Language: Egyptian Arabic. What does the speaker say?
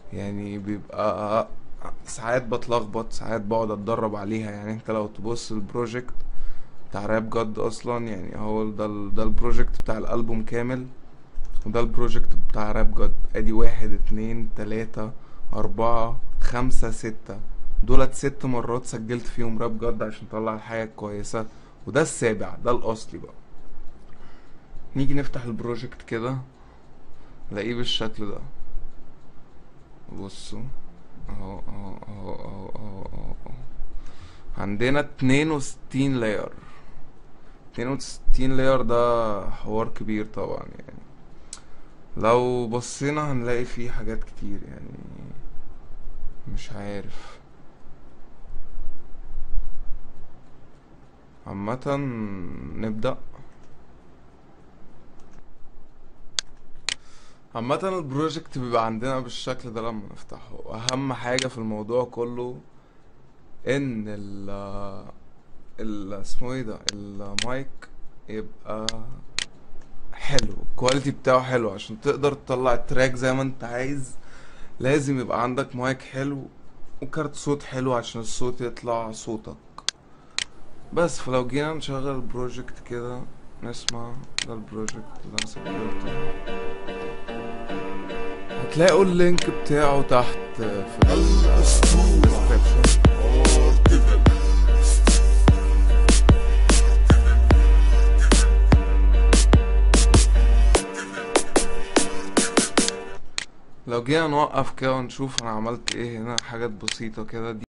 يعني بيبقى ساعات بتلخبط ساعات بقعد اتدرب عليها يعني انت لو تبص البروجكت بتاع راب جد اصلا يعني هو ده ال- ده البروجكت بتاع الالبوم كامل وده البروجكت بتاع راب جد ادي واحد اتنين تلاتة اربعة خمسة ستة دولت ست مرات سجلت فيهم راب جد عشان اطلع الحاجة كويسة وده السابع ده الاصلي بقى نيجي نفتح البروجكت كده نلاقيه بالشكل ده بصوا اهو اهو اهو اهو اهو اهو اهو. عندنا اتنين وستين لاير اتنين وستين لاير ده حوار كبير طبعا يعني لو بصينا هنلاقي فيه حاجات كتير يعني مش عارف عامة نبدأ عامة البروجكت بيبقى عندنا بالشكل ده لما نفتحه أهم حاجة في الموضوع كله إن ال ال اسمه ايه ده المايك يبقى حلو الكواليتي بتاعه حلو عشان تقدر تطلع التراك زي ما انت عايز لازم يبقى عندك مايك حلو وكارت صوت حلو عشان الصوت يطلع صوتك بس فلو جينا نشغل البروجكت كده نسمع ده البروجكت اللي انا سجلته هتلاقوا اللينك بتاعه تحت في الديسكريبشن لو جينا نوقف كده ونشوف انا عملت ايه هنا حاجات بسيطة كده دي